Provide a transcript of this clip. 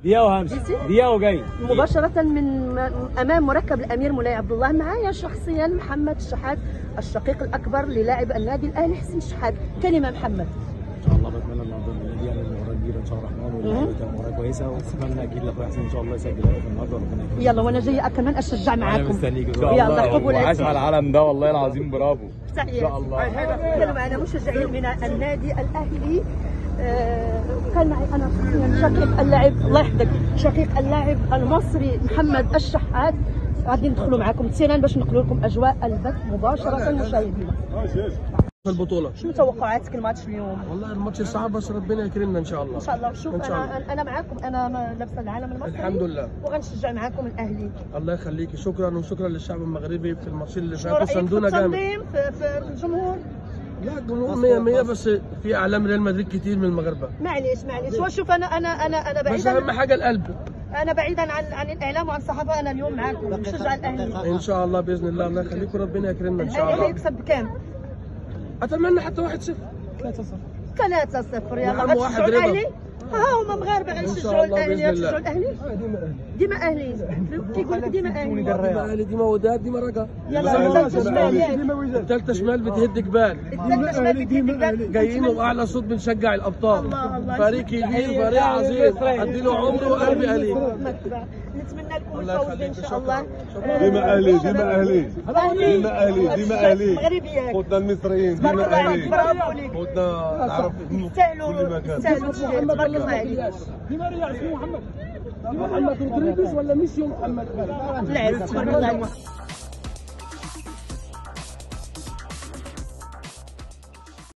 دقيقة وهمشي دقيقة وجاي مباشرة من م- أمام مركب الأمير مولاي عبد الله معايا شخصيا محمد الشحات الشقيق الأكبر للاعب النادي الأهلي حسين الشحات كلمة محمد ان شاء الله بتمنى النهارده النادي يعمل مباراة كبيرة ان شاء الله الرحمن والأهلي تعمل مباراة كويسة واتمنى اكيد لاخويا حسين ان شاء الله يسجل هدف النهارده وربنا يكرمه يلا وأنا جايه كمان أشجع انا معاكم مستنيك ان يلا، شاء الله قبولاتي. وعاش على العالم ده والله العظيم برافو تحياتي. ان شاء الله كانوا معنا مشجعين من النادي الاهلي آه، كان معي انا شخصيا شقيق اللاعب الله يحفظك شقيق اللاعب المصري محمد الشحات غادي ندخلوا معكم تسيران باش نقول لكم اجواء البث مباشره مشاهدينا في البطولة شنو توقعاتك الماتش اليوم؟ والله الماتش صعب بس ربنا يكرمنا ان شاء الله ان شاء الله شوف إن شاء الله. انا انا معاكم انا م- لابسه العالم المصري الحمد لله. وغنشجع معاكم الاهلي الله يخليكي شكرا وشكرا للشعب المغربي في الماتشين اللي شنو فاتوا رايك في ساندونا جامد التنظيم في, في الجمهور؟ لا الجمهور 100 100 بس في اعلام ريال مدريد كتير من المغاربه معليش معليش وشوف انا انا انا انا بس بعيدا اهم حاجه القلب انا بعيدا عن عن الاعلام وعن الصحافه انا اليوم معاكم بشجع الاهلي ان شاء الله باذن الله الله يخليكم ربنا يكرمنا ان شاء الاهلي الله هيكسب بكام؟ اتمنى حتى 1-0 3 0 يلا عم واحد غتشجعوا رضا. الاهلي ها هما مغاربه غنشجعوا الله الاهلي بإذن الله. غتشجعوا الاهلي ديما اهلي كيقول لك ديما اهلي ديما اهلي ديما وداد ديما رجا يلا الثالثه شمال ياك الثالثه شمال بتهد جبال الثالثه شمال بتجيب الباب. جايين وباعلى صوت بنشجع الابطال الله الله فريق كبير فريق عظيم اديله عمره وقلبي قليل مكبة. نتمنى لكم الله الفوز ان يخليك. شاء الله شكراً. ديما اهلي ديما اهلي ديما اهلي ديما اهلي مغربيات خوتنا المصريين تبارك ديما الله عليك اهلي برافو عليك خوتنا العرب في كل تستاهلوا مكان تستاهلوا الشيء تبارك الله عليك ديما رجع اسمه محمد محمد رودريغيز ولا ميسيو محمد العز تبارك الله عليك